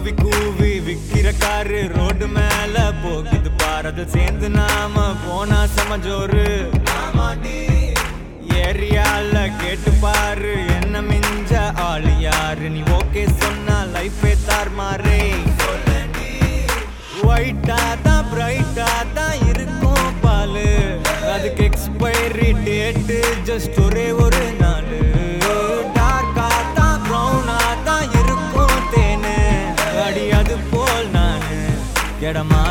கூவி கூவி விக்கிற காரு ரோடு மேல போகுது பாரத சேர்ந்து நாம போனா சமஜோரு ஏரியால கேட்டு பாரு என்ன மிஞ்ச ஆளு யாரு நீ ஓகே சொன்னா லைஃபே தார்மாரே ஒயிட்டா தான் பிரைட்டா தான் இருக்கும் பாலு அதுக்கு எக்ஸ்பைரி டேட்டு ஜஸ்ட் ஒரே ஒரு நாள் டார்க்கா தான் ப்ரௌனா தான் இருக்கும் தேனு அடி அது போல் நானு இடமா